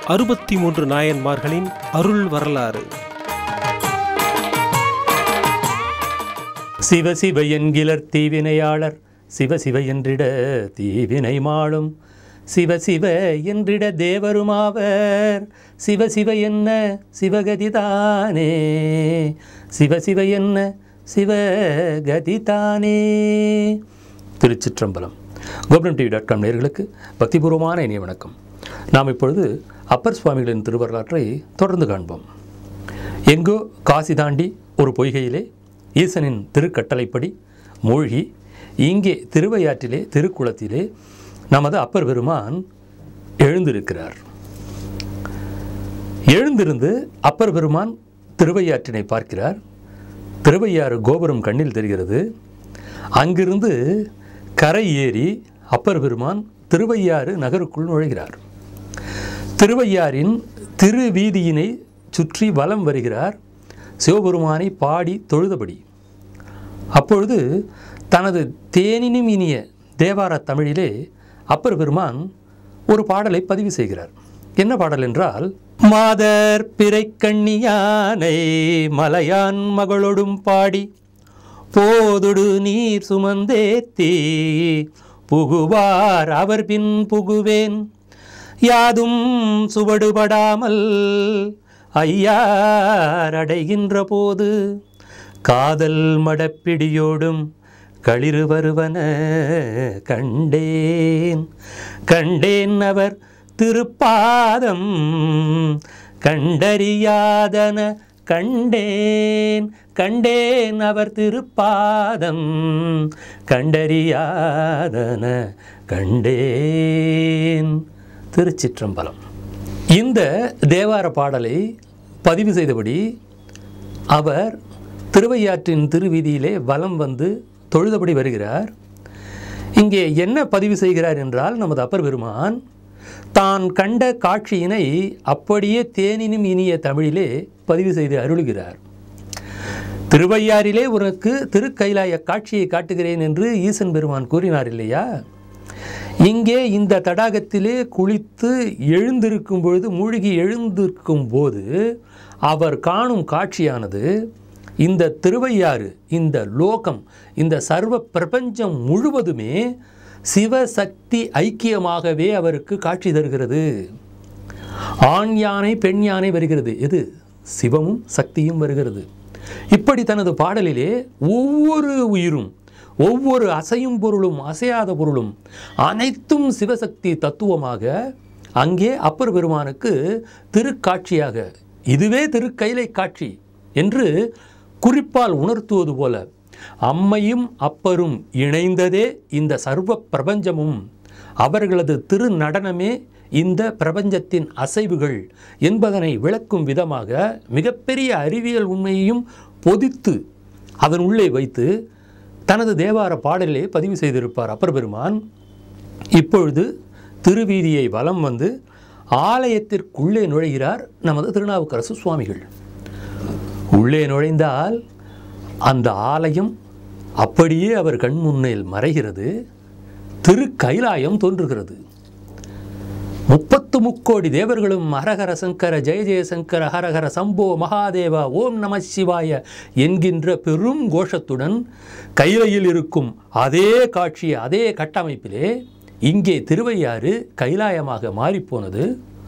அறுபத்தி மூன்று நாயன்மார்களின் அருள் வரலாறு சிவ சிவ என்கிலர் தீவினையாளர் சிவ சிவ என்றிட தீவினை மாளும் சிவ சிவ என்றிட தேவருமாவர் சிவ சிவ என்ன சிவகதிதானே சிவ சிவ என்ன சிவகதிதானே திருச்சிற்றம்பலம் கோபுரம் டிவி டாட் காம் நேர்களுக்கு பக்திபூர்வமான இனிய வணக்கம் நாம் இப்பொழுது அப்பர் சுவாமிகளின் திருவரலாற்றை தொடர்ந்து காண்போம் எங்கோ காசி தாண்டி ஒரு பொய்கையிலே ஈசனின் திருக்கட்டளைப்படி மூழ்கி இங்கே திருவையாற்றிலே திருக்குளத்திலே நமது அப்பர் பெருமான் எழுந்திருக்கிறார் எழுந்திருந்து அப்பர் பெருமான் திருவையாற்றினை பார்க்கிறார் திருவையாறு கோபுரம் கண்ணில் தெரிகிறது அங்கிருந்து கரை ஏறி அப்பர் பெருமான் திருவையாறு நகருக்குள் நுழைகிறார் திருவையாறின் திருவீதியினை சுற்றி வலம் வருகிறார் சிவபெருமானை பாடி தொழுதபடி அப்பொழுது தனது தேனினும் இனிய தேவார தமிழிலே அப்பர் பெருமான் ஒரு பாடலை பதிவு செய்கிறார் என்ன பாடல் என்றால் மாதர் பிறை கண்ணியானை மலையான் மகளொடும் பாடி போதுடு நீர் சுமந்தேத்தி புகுவார் அவர் பின் புகுவேன் யாதும் சுவடுபடாமல் ஐயார் அடைகின்ற போது காதல் மடப்பிடியோடும் களிறு வருவன கண்டேன் கண்டேன் அவர் திருப்பாதம் கண்டறியாதன கண்டேன் கண்டேன் அவர் திருப்பாதம் கண்டறியாதன கண்டேன் திருச்சிற்றம்பலம் இந்த தேவார பாடலை பதிவு செய்தபடி அவர் திருவையாற்றின் திருவீதியிலே வலம் வந்து தொழுதபடி வருகிறார் இங்கே என்ன பதிவு செய்கிறார் என்றால் நமது அப்பர் பெருமான் தான் கண்ட காட்சியினை அப்படியே தேனினும் இனிய தமிழிலே பதிவு செய்து அருளுகிறார் திருவையாறிலே உனக்கு திருக்கைலாய காட்சியை காட்டுகிறேன் என்று ஈசன் பெருமான் கூறினார் இல்லையா இங்கே இந்த தடாகத்திலே குளித்து எழுந்திருக்கும் பொழுது மூழ்கி எழுந்திருக்கும் போது அவர் காணும் காட்சியானது இந்த திருவையாறு இந்த லோகம் இந்த சர்வ பிரபஞ்சம் முழுவதுமே சிவசக்தி ஐக்கியமாகவே அவருக்கு காட்சி தருகிறது ஆண் யானை பெண் யானை வருகிறது எது சிவமும் சக்தியும் வருகிறது இப்படி தனது பாடலிலே ஒவ்வொரு உயிரும் ஒவ்வொரு அசையும் பொருளும் அசையாத பொருளும் அனைத்தும் சிவசக்தி தத்துவமாக அங்கே அப்பர் பெருமானுக்கு திருக்காட்சியாக இதுவே திருக்கைலை காட்சி என்று குறிப்பால் உணர்த்துவது போல அம்மையும் அப்பரும் இணைந்ததே இந்த சர்வ பிரபஞ்சமும் அவர்களது திருநடனமே இந்த பிரபஞ்சத்தின் அசைவுகள் என்பதனை விளக்கும் விதமாக மிகப்பெரிய அறிவியல் உண்மையையும் பொதித்து அதன் உள்ளே வைத்து தனது தேவார பாடலிலே பதிவு செய்திருப்பார் அப்பர் பெருமான் இப்பொழுது திருவீதியை வலம் வந்து ஆலயத்திற்குள்ளே நுழைகிறார் நமது திருநாவுக்கரசு சுவாமிகள் உள்ளே நுழைந்தால் அந்த ஆலயம் அப்படியே அவர் கண் முன்னில் மறைகிறது திரு கைலாயம் தோன்றுகிறது முப்பத்து முக்கோடி தேவர்களும் ஹரஹர சங்கர ஜெய ஜெயசங்கர ஹரஹர சம்போ மகாதேவா ஓம் நம சிவாய என்கின்ற பெரும் கோஷத்துடன் கைலையில் இருக்கும் அதே காட்சி அதே கட்டமைப்பிலே இங்கே திருவையாறு கைலாயமாக மாறிப்போனது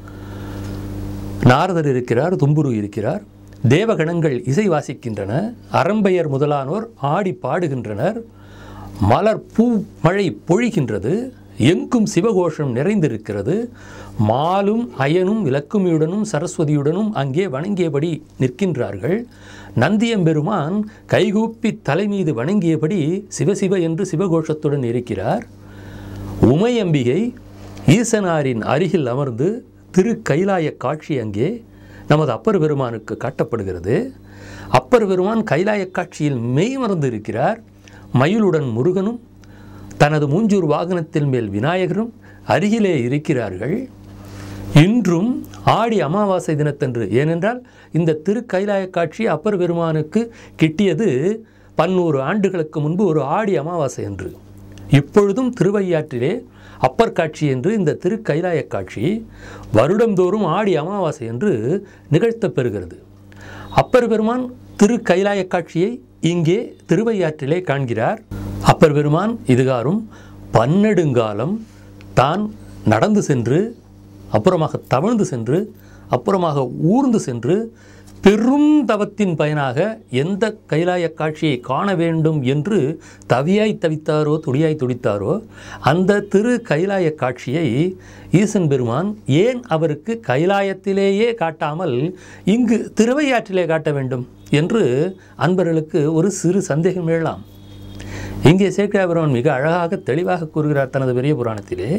நாரதர் இருக்கிறார் தும்புரு இருக்கிறார் தேவகணங்கள் இசை வாசிக்கின்றன அரம்பையர் முதலானோர் ஆடி பாடுகின்றனர் மலர் பூ மழை பொழிகின்றது எங்கும் சிவகோஷம் நிறைந்திருக்கிறது மாலும் அயனும் இலக்குமியுடனும் சரஸ்வதியுடனும் அங்கே வணங்கியபடி நிற்கின்றார்கள் நந்தியம்பெருமான் கைகூப்பி தலைமீது வணங்கியபடி சிவசிவ என்று சிவகோஷத்துடன் இருக்கிறார் உமையம்பிகை ஈசனாரின் அருகில் அமர்ந்து திரு கைலாய காட்சி அங்கே நமது அப்பர் பெருமானுக்கு காட்டப்படுகிறது அப்பர் பெருமான் கைலாய காட்சியில் மெய் மறந்து இருக்கிறார் மயிலுடன் முருகனும் தனது மூஞ்சூர் வாகனத்தின் மேல் விநாயகரும் அருகிலே இருக்கிறார்கள் இன்றும் ஆடி அமாவாசை தினத்தன்று ஏனென்றால் இந்த திருக்கைலாய காட்சி அப்பர் பெருமானுக்கு கிட்டியது பன்னூறு ஆண்டுகளுக்கு முன்பு ஒரு ஆடி அமாவாசை அன்று இப்பொழுதும் திருவையாற்றிலே அப்பர் காட்சி என்று இந்த திரு கைலாய காட்சி வருடந்தோறும் ஆடி அமாவாசை என்று நிகழ்த்தப் பெறுகிறது அப்பர் பெருமான் திரு கைலாய காட்சியை இங்கே திருவையாற்றிலே காண்கிறார் அப்பர் பெருமான் இதுகாரும் பன்னெடுங்காலம் தான் நடந்து சென்று அப்புறமாக தவழ்ந்து சென்று அப்புறமாக ஊர்ந்து சென்று பெரும் தவத்தின் பயனாக எந்த கைலாய காட்சியை காண வேண்டும் என்று தவியாய் தவித்தாரோ துடியாய் துடித்தாரோ அந்த திரு கைலாய காட்சியை ஈசன் பெருமான் ஏன் அவருக்கு கைலாயத்திலேயே காட்டாமல் இங்கு திருவையாற்றிலே காட்ட வேண்டும் என்று அன்பர்களுக்கு ஒரு சிறு சந்தேகம் எழலாம் இங்கே சேக்கிராபுரவன் மிக அழகாக தெளிவாக கூறுகிறார் தனது பெரிய புராணத்திலே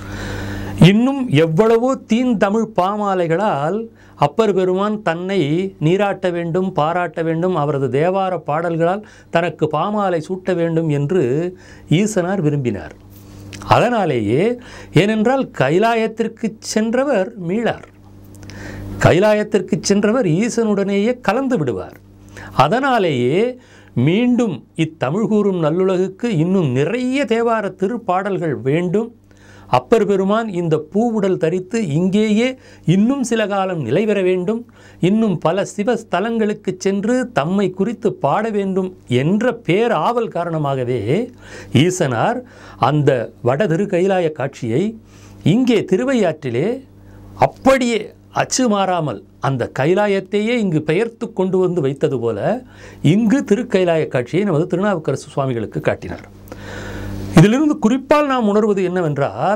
இன்னும் எவ்வளவோ தீன் தமிழ் பாமாலைகளால் அப்பர் பெருமான் தன்னை நீராட்ட வேண்டும் பாராட்ட வேண்டும் அவரது தேவார பாடல்களால் தனக்கு பாமாலை சூட்ட வேண்டும் என்று ஈசனார் விரும்பினார் அதனாலேயே ஏனென்றால் கைலாயத்திற்கு சென்றவர் மீளார் கைலாயத்திற்கு சென்றவர் ஈசனுடனேயே கலந்து விடுவார் அதனாலேயே மீண்டும் இத்தமிழ் கூறும் நல்லுலகுக்கு இன்னும் நிறைய தேவார திருப்பாடல்கள் வேண்டும் அப்பர் பெருமான் இந்த பூவுடல் தரித்து இங்கேயே இன்னும் சில காலம் நிலை பெற வேண்டும் இன்னும் பல சிவஸ்தலங்களுக்கு சென்று தம்மை குறித்து பாட வேண்டும் என்ற பேராவல் காரணமாகவே ஈசனார் அந்த வட திரு கைலாய காட்சியை இங்கே திருவையாற்றிலே அப்படியே அச்சு மாறாமல் அந்த கைலாயத்தையே இங்கு பெயர்த்து கொண்டு வந்து வைத்தது போல இங்கு திருக்கைலாய காட்சியை நமது திருநாவுக்கரசு சுவாமிகளுக்கு காட்டினார் இதிலிருந்து குறிப்பால் நாம் உணர்வது என்னவென்றால்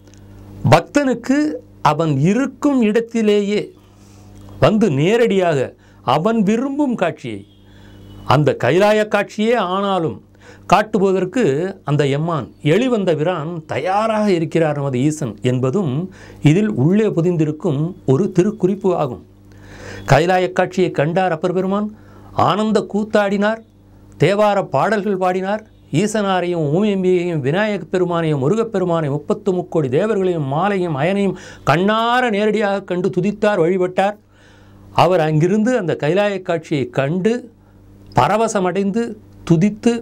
பக்தனுக்கு அவன் இருக்கும் இடத்திலேயே வந்து நேரடியாக அவன் விரும்பும் காட்சியை அந்த கைலாய காட்சியே ஆனாலும் காட்டுவதற்கு அந்த எம்மான் எளிவந்த பிரான் தயாராக இருக்கிறார் நமது ஈசன் என்பதும் இதில் உள்ளே புதிந்திருக்கும் ஒரு திருக்குறிப்பு ஆகும் கைலாய காட்சியை கண்டார் அப்பர் பெருமான் ஆனந்த கூத்தாடினார் தேவார பாடல்கள் பாடினார் ஈசனாரையும் ஊமியம்பியையும் விநாயகப் பெருமானையும் முருகப்பெருமானையும் முப்பத்து முக்கோடி தேவர்களையும் மாலையும் அயனையும் கண்ணார நேரடியாக கண்டு துதித்தார் வழிபட்டார் அவர் அங்கிருந்து அந்த கைலாய காட்சியை கண்டு பரவசமடைந்து துதித்து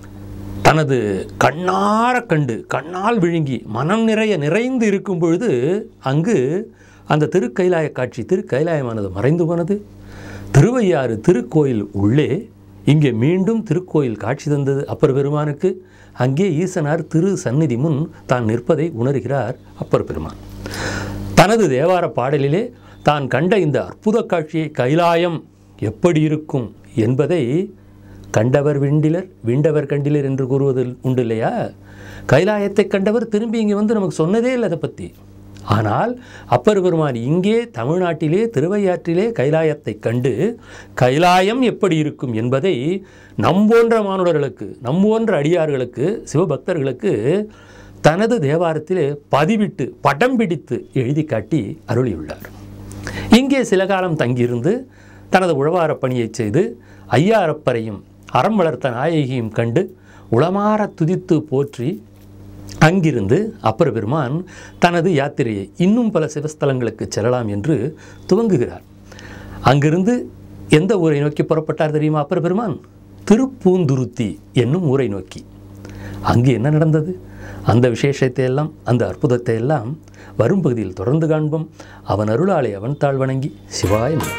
தனது கண்ணார கண்டு கண்ணால் விழுங்கி மனம் நிறைய நிறைந்து இருக்கும் பொழுது அங்கு அந்த திருக்கைலாய காட்சி திருக்கைலாயமானது மறைந்து போனது திருவையாறு திருக்கோயில் உள்ளே இங்கே மீண்டும் திருக்கோயில் காட்சி தந்தது அப்பர் பெருமானுக்கு அங்கே ஈசனார் திரு சந்நிதி முன் தான் நிற்பதை உணர்கிறார் அப்பர் பெருமான் தனது தேவார பாடலிலே தான் கண்ட இந்த அற்புத காட்சியை கைலாயம் எப்படி இருக்கும் என்பதை கண்டவர் விண்டிலர் விண்டவர் கண்டிலர் என்று கூறுவது உண்டு இல்லையா கைலாயத்தை கண்டவர் திரும்பி இங்கே வந்து நமக்கு சொன்னதே இல்லை அதை பற்றி ஆனால் அப்பர் பெருமான் இங்கே தமிழ்நாட்டிலே திருவையாற்றிலே கைலாயத்தை கண்டு கைலாயம் எப்படி இருக்கும் என்பதை நம்போன்ற மானுடர்களுக்கு நம்போன்ற அடியார்களுக்கு சிவபக்தர்களுக்கு தனது தேவாரத்திலே பதிவிட்டு படம் பிடித்து எழுதி காட்டி அருளியுள்ளார் இங்கே சில காலம் தங்கியிருந்து தனது உழவாரப் பணியைச் செய்து ஐயாரப்பரையும் அறம் வளர்த்த நாயகியும் கண்டு உளமாற துதித்து போற்றி அங்கிருந்து அப்பர் பெருமான் தனது யாத்திரையை இன்னும் பல சிவஸ்தலங்களுக்கு செல்லலாம் என்று துவங்குகிறார் அங்கிருந்து எந்த ஊரை நோக்கி புறப்பட்டார் தெரியுமா அப்பர் பெருமான் திருப்பூந்துருத்தி என்னும் ஊரை நோக்கி அங்கு என்ன நடந்தது அந்த விசேஷத்தை எல்லாம் அந்த அற்புதத்தை எல்லாம் வரும் பகுதியில் தொடர்ந்து காண்போம் அவன் அருளாலே அவன் தாழ் வணங்கி சிவாய நமः.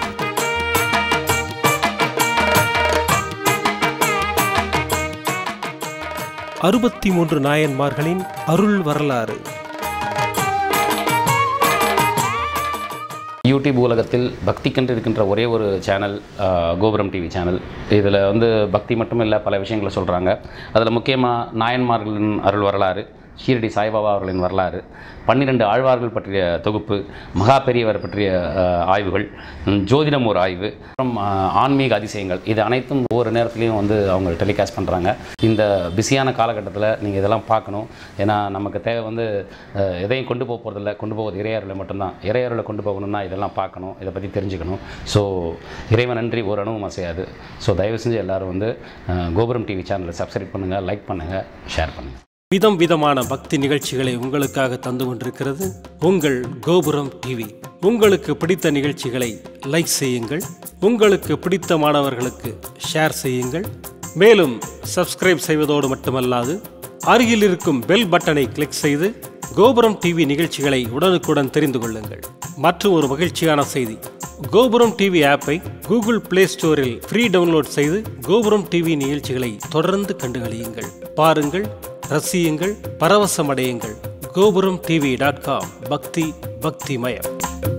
அறுபத்தி மூன்று நாயன்மார்களின் அருள் வரலாறு யூடியூப் உலகத்தில் பக்திக்கென்று இருக்கின்ற ஒரே ஒரு சேனல் ஆஹ், கோபுரம் டிவி சேனல் இதில் வந்து பக்தி மட்டும் இல்லை பல விஷயங்களை சொல்கிறாங்க அதில் முக்கியமாக நாயன்மார்களின் அருள் வரலாறு ஷீரடி சாய்பாபா அவர்களின் வரலாறு பன்னிரெண்டு ஆழ்வார்கள் பற்றிய தொகுப்பு மகா பெரியவர் பற்றிய ஆஹ், ஆய்வுகள் ம், ஜோதிடம் ஒரு ஆய்வு அப்புறம் ஆஹ், ஆன்மீக அதிசயங்கள் இது அனைத்தும் ஒவ்வொரு நேரத்துலையும் வந்து அவங்க டெலிகாஸ்ட் பண்ணுறாங்க இந்த பிஸியான காலகட்டத்தில் நீங்கள் இதெல்லாம் பார்க்கணும் ஏன்னா நமக்கு தேவை வந்து அஹ், எதையும் கொண்டு போக போகிறதில்ல கொண்டு போவது இறையருளை மட்டும்தான் இறையருளை கொண்டு போகணும்னா இதெல்லாம் பார்க்கணும் இதை பற்றி தெரிஞ்சுக்கணும் ஸோ இறைவன் நன்றி ஒரு அணுவும் அசையாது ஸோ தயவு செஞ்சு எல்லாரும் வந்து அஹ், கோபுரம் டிவி சேனலை சப்ஸ்கிரைப் பண்ணுங்கள் லைக் பண்ணுங்கள் ஷேர் பண்ணுங்கள் விதம் விதமான பக்தி நிகழ்ச்சிகளை உங்களுக்காக தந்து கொண்டிருக்கிறது உங்கள் கோபுரம் டிவி உங்களுக்கு பிடித்த நிகழ்ச்சிகளை லைக் செய்யுங்கள் உங்களுக்கு பிடித்த மாணவர்களுக்கு ஷேர் செய்யுங்கள் மேலும் சப்ஸ்கிரைப் செய்வதோடு மட்டுமல்லாது அருகில் இருக்கும் பெல் பட்டனை கிளிக் செய்து கோபுரம் டிவி நிகழ்ச்சிகளை உடனுக்குடன் தெரிந்து கொள்ளுங்கள் மற்றும் ஒரு மகிழ்ச்சியான செய்தி கோபுரம் டிவி ஆப்பை கூகுள் பிளே ஸ்டோரில் ஃப்ரீ டவுன்லோட் செய்து கோபுரம் டிவி நிகழ்ச்சிகளை தொடர்ந்து கண்டுகளியுங்கள் பாருங்கள் ரசியுங்கள் பரவசமடையுங்கள் கோபுரம் டிவி டாட் காம் பக்தி பக்திமயம்